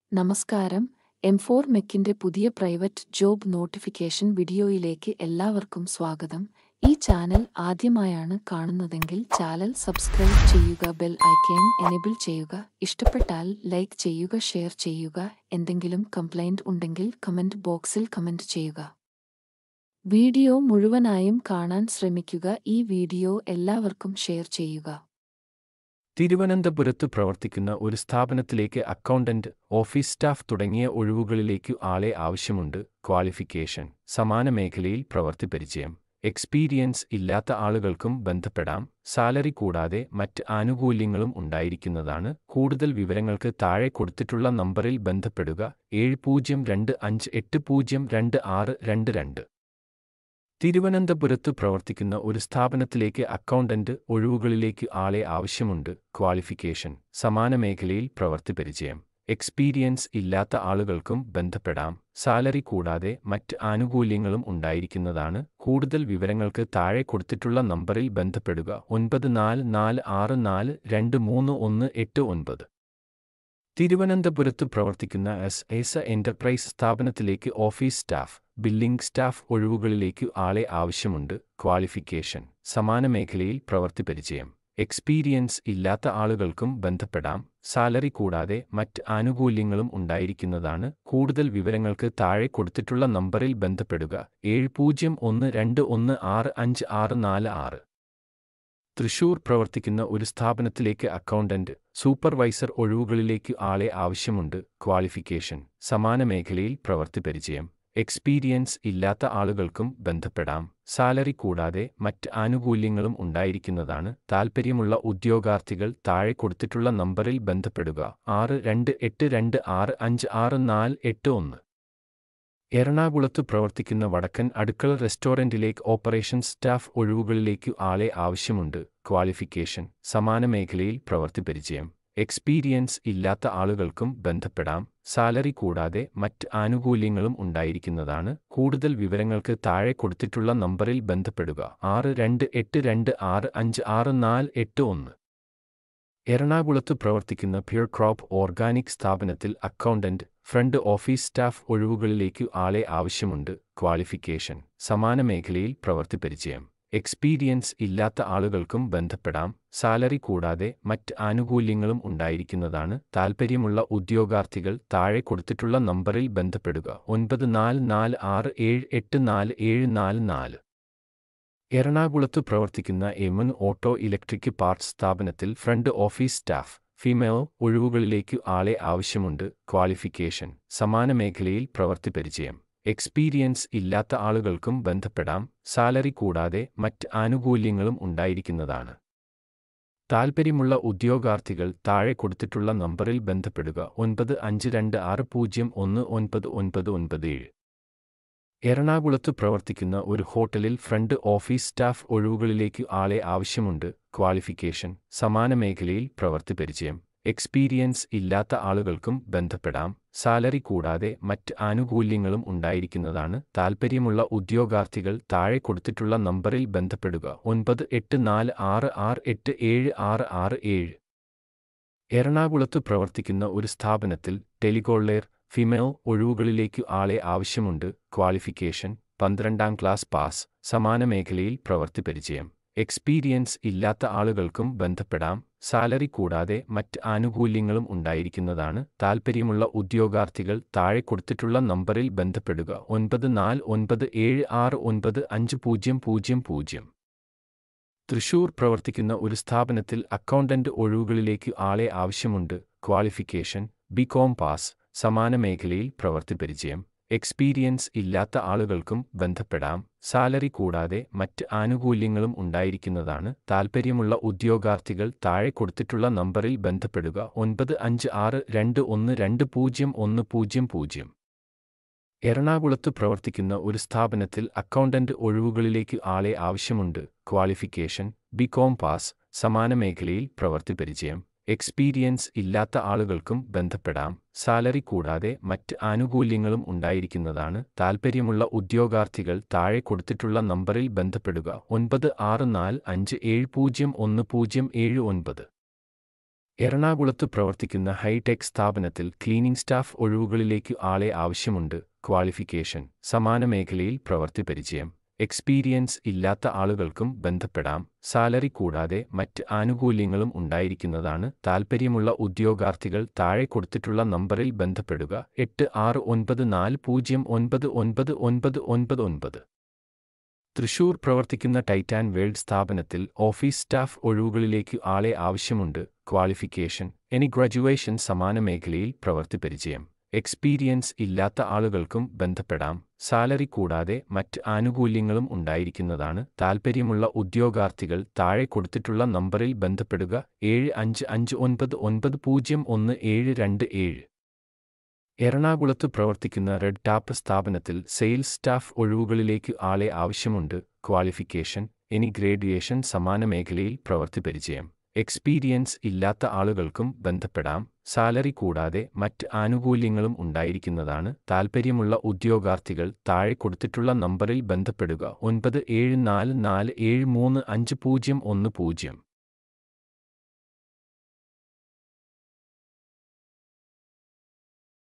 നമസ്കാരം M four മെക്കിന്റെ പുതിയ private job notification വീഡിയോയിലേക്ക് എല്ലാവർക്കും സ്വാഗതം ഈ ചാനൽ ആദ്യമായാണ് കാണുന്നതെങ്കിൽ ചാനൽ സബ്സ്ക്രൈബ് ചെയ്യുക ബെൽ ഐക്കൺ എനേബിൾ ചെയ്യുക ഇഷ്ടപ്പെട്ടാൽ ലൈക്ക് ചെയ്യുക ഷെയർ ചെയ്യുക എന്തെങ്കിലും കംപ്ലൈന്റ് ഉണ്ടെങ്കിൽ കമന്റ് ബോക്സിൽ കമന്റ് ചെയ്യുക വീഡിയോ മുഴുവനായും കാണാൻ ശ്രമിക്കുക ഈ വീഡിയോ എല്ലാവർക്കും ഷെയർ ചെയ്യുക തിരുവനന്തപുരത്ത് പ്രവർത്തിക്കുന്ന ഒരു സ്ഥാപനത്തിലേക്ക് അക്കൗണ്ടന്റ് ഓഫീസ് സ്റ്റാഫ് തുടങ്ങിയ ഒഴിവുകളിലേക്കു ആളെ ആവശ്യമുണ്ട് ക്വാളിഫിക്കേഷൻ സമാന മേഖലയിൽ പ്രവൃത്തി പരിചയം എക്സ്പീരിയൻസ് ഇല്ലാത്ത ആളുകൾക്കും ബന്ധപ്പെടാം സാലറി കൂടാതെ മറ്റ് ആനുകൂല്യങ്ങളും ഉണ്ടായിരിക്കുന്നതാണ് കൂടുതൽ വിവരങ്ങൾക്ക് താഴെ കൊടുത്തിട്ടുള്ള നമ്പറിൽ ബന്ധപ്പെടുക ഏഴ് പൂജ്യം രണ്ട് അഞ്ച് എട്ട് പൂജ്യം രണ്ട് ആറ് രണ്ട് രണ്ട് തിരുവനന്തപുരത്ത് പ്രവർത്തിക്കുന്ന ഒരു സ്ഥാപനത്തിലേക്ക് അക്കൗണ്ടന്റ് ഒഴിവുകളിലേക്ക് ആളെ ആവശ്യമുണ്ട് ക്വാളിഫിക്കേഷൻ സമാന മേഖലയിൽ പ്രവൃത്തി പരിചയം എക്സ്പീരിയൻസ് ഇല്ലാത്ത ആളുകൾക്കും ബന്ധപ്പെടാം സാലറി കൂടാതെ മറ്റ് ആനുകൂല്യങ്ങളും ഉണ്ടായിരിക്കുന്നതാണ് കൂടുതൽ വിവരങ്ങൾക്ക് താഴെ കൊടുത്തിട്ടുള്ള നമ്പറിൽ ബന്ധപ്പെടുക ഒൻപത് നാല് നാല് ആറ് നാല് രണ്ട് മൂന്ന് ഒന്ന് എട്ട് ഒൻപത് തിരുവനന്തപുരത്ത് പ്രവർത്തിക്കുന്ന എസ് എസ് എന്റർപ്രൈസ് സ്ഥാപനത്തിലേക്ക് ഓഫീസ് സ്റ്റാഫ് ബില്ലിംഗ് സ്റ്റാഫ് ഒഴിവുകളിലേക്കു ആളെ ആവശ്യമുണ്ട് ക്വാളിഫിക്കേഷൻ സമാന മേഖലയിൽ പ്രവൃത്തി പരിചയം എക്സ്പീരിയൻസ് ഇല്ലാത്ത ആളുകൾക്കും ബന്ധപ്പെടാം സാലറി കൂടാതെ മറ്റ് ആനുകൂല്യങ്ങളും ഉണ്ടായിരിക്കുന്നതാണ് കൂടുതൽ വിവരങ്ങൾക്ക് താഴെ കൊടുത്തിട്ടുള്ള നമ്പറിൽ ബന്ധപ്പെടുക ഏഴ് പൂജ്യം ഒന്ന് രണ്ട് ഒന്ന് ആറ് അഞ്ച് ആറ് നാല് ആറ് തൃശൂർ പ്രവർത്തിക്കുന്ന ഒരു സ്ഥാപനത്തിലേക്ക് അക്കൗണ്ടന്റ് സൂപ്പർവൈസർ ഒഴിവുകളിലേക്ക് ആളെ ആവശ്യമുണ്ട് ക്വാളിഫിക്കേഷൻ സമാന മേഖലയിൽ പ്രവൃത്തി പരിചയം എക്സ്പീരിയൻസ് ഇല്ലാത്ത ആളുകൾക്കും ബന്ധപ്പെടാം സാലറി കൂടാതെ മറ്റ് ആനുകൂല്യങ്ങളും ഉണ്ടായിരിക്കുന്നതാണ് താൽപ്പര്യമുള്ള ഉദ്യോഗാർത്ഥികൾ താഴെ കൊടുത്തിട്ടുള്ള നമ്പറിൽ ബന്ധപ്പെടുക ആറ് രണ്ട് എട്ട് രണ്ട് ആറ് അഞ്ച് ആറ് നാല് എട്ട് ഒന്ന് എറണാകുളത്ത് പ്രവർത്തിക്കുന്ന വടക്കൻ അടുക്കള റെസ്റ്റോറന്റിലേക്ക് ഓപ്പറേഷൻ സ്റ്റാഫ് ഒഴിവുകളിലേക്കു ആളെ ആവശ്യമുണ്ട് ക്വാളിഫിക്കേഷൻ സമാന മേഖലയിൽ പ്രവൃത്തി പരിചയം എക്സ്പീരിയൻസ് ഇല്ലാത്ത ആളുകൾക്കും ബന്ധപ്പെടാം സാലറി കൂടാതെ മറ്റ് ആനുകൂല്യങ്ങളും ഉണ്ടായിരിക്കുന്നതാണ് കൂടുതൽ വിവരങ്ങൾക്ക് താഴെ കൊടുത്തിട്ടുള്ള നമ്പറിൽ ബന്ധപ്പെടുക ആറ് രണ്ട് എട്ട് രണ്ട് ആറ് അഞ്ച് ആറ് നാല് എട്ട് ഒന്ന് എറണാകുളത്ത് പ്രവർത്തിക്കുന്ന പ്യൂർ ക്രോപ്പ് ഓർഗാനിക് സ്ഥാപനത്തിൽ അക്കൗണ്ടന്റ് ഫ്രണ്ട് ഓഫീസ് സ്റ്റാഫ് ഒഴിവുകളിലേക്കു ആളെ ആവശ്യമുണ്ട് ക്വാളിഫിക്കേഷൻ സമാന മേഖലയിൽ പ്രവൃത്തി പരിചയം എക്സ്പീരിയൻസ് ഇല്ലാത്ത ആളുകൾക്കും ബന്ധപ്പെടാം സാലറി കൂടാതെ മറ്റ് ആനുകൂല്യങ്ങളും ഉണ്ടായിരിക്കുന്നതാണ് താൽപ്പര്യമുള്ള ഉദ്യോഗാർത്ഥികൾ താഴെ കൊടുത്തിട്ടുള്ള നമ്പറിൽ ബന്ധപ്പെടുക ഒൻപത് നാല് നാല് ആറ് ഏഴ് എട്ട് നാല് ഏഴ് നാല് നാല് എറണാകുളത്ത് പ്രവർത്തിക്കുന്ന എമൻ ഓട്ടോ ഇലക്ട്രിക് പാർട്സ് സ്ഥാപനത്തിൽ ഫ്രണ്ട് ഓഫീസ് സ്റ്റാഫ് ഫീമെയിൽ ഒഴിവുകളിലേക്കു ആളെ ആവശ്യമുണ്ട് ക്വാളിഫിക്കേഷൻ സമാന മേഖലയിൽ പ്രവൃത്തി പരിചയം എക്സ്പീരിയൻസ് ഇല്ലാത്ത ആളുകൾക്കും ബന്ധപ്പെടാം സാലറി കൂടാതെ മറ്റ് ആനുകൂല്യങ്ങളും ഉണ്ടായിരിക്കുന്നതാണ് താൽപ്പര്യമുള്ള ഉദ്യോഗാർത്ഥികൾ താഴെ കൊടുത്തിട്ടുള്ള നമ്പറിൽ ബന്ധപ്പെടുക ഒൻപത് അഞ്ച് രണ്ട് ആറ് പൂജ്യം ഒന്ന് ഒൻപത് ഒൻപത് ഒൻപത് ഏഴ് എറണാകുളത്ത് പ്രവർത്തിക്കുന്ന ഒരു ഹോട്ടലിൽ ഫ്രണ്ട് ഓഫീസ് സ്റ്റാഫ് ഒഴിവുകളിലേക്ക് ആളെ ആവശ്യമുണ്ട് ക്വാളിഫിക്കേഷൻ സമാന മേഖലയിൽ പ്രവൃത്തി പരിചയം എക്സ്പീരിയൻസ് ഇല്ലാത്ത ആളുകൾക്കും ബന്ധപ്പെടാം സാലറി കൂടാതെ മറ്റ് ആനുകൂല്യങ്ങളും ഉണ്ടായിരിക്കുന്നതാണ് താൽപ്പര്യമുള്ള ഉദ്യോഗാർത്ഥികൾ താഴെ കൊടുത്തിട്ടുള്ള നമ്പറിൽ ബന്ധപ്പെടുക ഒൻപത് എട്ട് നാല് ആറ് ആറ് എട്ട് ഏഴ് ആറ് ആറ് ഏഴ് എറണാകുളത്ത് പ്രവർത്തിക്കുന്ന ഒരു സ്ഥാപനത്തിൽ ടെലികോളേർ ഫിമെയിൽ ഒഴിവുകളിലേക്കു ആളെ ആവശ്യമുണ്ട് ക്വാളിഫിക്കേഷൻ പന്ത്രണ്ടാം ക്ലാസ് പാസ് സമാന മേഖലയിൽ പ്രവൃത്തി പരിചയം എക്സ്പീരിയൻസ് ഇല്ലാത്ത ആളുകൾക്കും ബന്ധപ്പെടാം സാലറി കൂടാതെ മറ്റ് ആനുകൂല്യങ്ങളും ഉണ്ടായിരിക്കുന്നതാണ് താൽപ്പര്യമുള്ള ഉദ്യോഗാർത്ഥികൾ താഴെ കൊടുത്തിട്ടുള്ള നമ്പറിൽ ബന്ധപ്പെടുക ഒൻപത് നാല് ഒൻപത് ഏഴ് ആറ് ഒൻപത് അഞ്ച് പൂജ്യം പൂജ്യം പൂജ്യം തൃശൂർ പ്രവർത്തിക്കുന്ന ഒരു സ്ഥാപനത്തിൽ അക്കൗണ്ടന്റ് ഒഴിവുകളിലേക്ക് ആളെ ആവശ്യമുണ്ട് ക്വാളിഫിക്കേഷൻ ബികോം പാസ് സമാന മേഖലയിൽ പ്രവൃത്തി പരിചയം എക്സ്പീരിയൻസ് ഇല്ലാത്ത ആളുകൾക്കും ബന്ധപ്പെടാം സാലറി കൂടാതെ മറ്റ് ആനുകൂല്യങ്ങളും ഉണ്ടായിരിക്കുന്നതാണ് താൽപ്പര്യമുള്ള ഉദ്യോഗാർത്ഥികൾ താഴെ കൊടുത്തിട്ടുള്ള നമ്പറിൽ ബന്ധപ്പെടുക ഒൻപത് അഞ്ച് ആറ് രണ്ട് ഒന്ന് രണ്ട് പൂജ്യം ഒന്ന് പൂജ്യം പൂജ്യം എറണാകുളത്ത് പ്രവർത്തിക്കുന്ന ഒരു സ്ഥാപനത്തിൽ അക്കൗണ്ടന്റ് ഒഴിവുകളിലേക്ക് ആളെ ആവശ്യമുണ്ട് ക്വാളിഫിക്കേഷൻ ബികോം പാസ് സമാന മേഖലയിൽ പ്രവൃത്തി പരിചയം എക്സ്പീരിയൻസ് ഇല്ലാത്ത ആളുകൾക്കും ബന്ധപ്പെടാം സാലറി കൂടാതെ മറ്റ് ആനുകൂല്യങ്ങളും ഉണ്ടായിരിക്കുന്നതാണ് താൽപ്പര്യമുള്ള ഉദ്യോഗാർത്ഥികൾ താഴെ കൊടുത്തിട്ടുള്ള നമ്പറിൽ ബന്ധപ്പെടുക ഒൻപത് ആറ് നാല് അഞ്ച് ഏഴ് പൂജ്യം ഒന്ന് പൂജ്യം ഏഴ് ഒൻപത് എറണാകുളത്ത് പ്രവർത്തിക്കുന്ന ഹൈടെക് സ്ഥാപനത്തിൽ ക്ലീനിംഗ് സ്റ്റാഫ് ഒഴിവുകളിലേക്ക് ആളെ ആവശ്യമുണ്ട് ക്വാളിഫിക്കേഷൻ സമാന മേഖലയിൽ പ്രവൃത്തി പരിചയം എക്സ്പീരിയൻസ് ഇല്ലാത്ത ആളുകൾക്കും ബന്ധപ്പെടാം സാലറി കൂടാതെ മറ്റ് ആനുകൂല്യങ്ങളും ഉണ്ടായിരിക്കുന്നതാണ് താൽപ്പര്യമുള്ള ഉദ്യോഗാർത്ഥികൾ താഴെ കൊടുത്തിട്ടുള്ള നമ്പറിൽ ബന്ധപ്പെടുക എട്ട് ആറ് ഒൻപത് നാല് പൂജ്യം ഒൻപത് ഒൻപത് ഒൻപത് ഒൻപത് ഒൻപത് തൃശൂർ പ്രവർത്തിക്കുന്ന ടൈറ്റാൻ വേൾഡ് സ്ഥാപനത്തിൽ ഓഫീസ് സ്റ്റാഫ് ഒഴിവുകളിലേക്ക് ആളെ ആവശ്യമുണ്ട് ക്വാളിഫിക്കേഷൻ എനി ഗ്രാജുവേഷൻ സമാന മേഖലയിൽ പ്രവൃത്തി പരിചയം എക്സ്പീരിയൻസ് ഇല്ലാത്ത ആളുകൾക്കും ബന്ധപ്പെടാം സാലറി കൂടാതെ മറ്റ് ആനുകൂല്യങ്ങളും ഉണ്ടായിരിക്കുന്നതാണ് താൽപ്പര്യമുള്ള ഉദ്യോഗാർത്ഥികൾ താഴെ കൊടുത്തിട്ടുള്ള നമ്പറിൽ ബന്ധപ്പെടുക ഏഴ് അഞ്ച് അഞ്ച് ഒൻപത് ഒൻപത് പൂജ്യം ഒന്ന് ഏഴ് രണ്ട് ഏഴ് എറണാകുളത്ത് പ്രവർത്തിക്കുന്ന റെഡ് ടാപ്പ് സ്ഥാപനത്തിൽ സെയിൽസ് സ്റ്റാഫ് ഒഴിവുകളിലേക്ക് ആളെ ആവശ്യമുണ്ട് ക്വാളിഫിക്കേഷൻ എനി ഗ്രേഡുയേഷൻ സമാന മേഖലയിൽ പ്രവൃത്തി പരിചയം എക്സ്പീരിയൻസ് ഇല്ലാത്ത ആളുകൾക്കും ബന്ധപ്പെടാം സാലറി കൂടാതെ മറ്റ് ആനുകൂല്യങ്ങളും ഉണ്ടായിരിക്കുന്നതാണ് താൽപ്പര്യമുള്ള ഉദ്യോഗാർത്ഥികൾ താഴെ കൊടുത്തിട്ടുള്ള നമ്പറിൽ ബന്ധപ്പെടുക ഒൻപത് ഏഴ് നാല് നാല് ഏഴ് മൂന്ന് അഞ്ച് പൂജ്യം ഒന്ന് പൂജ്യം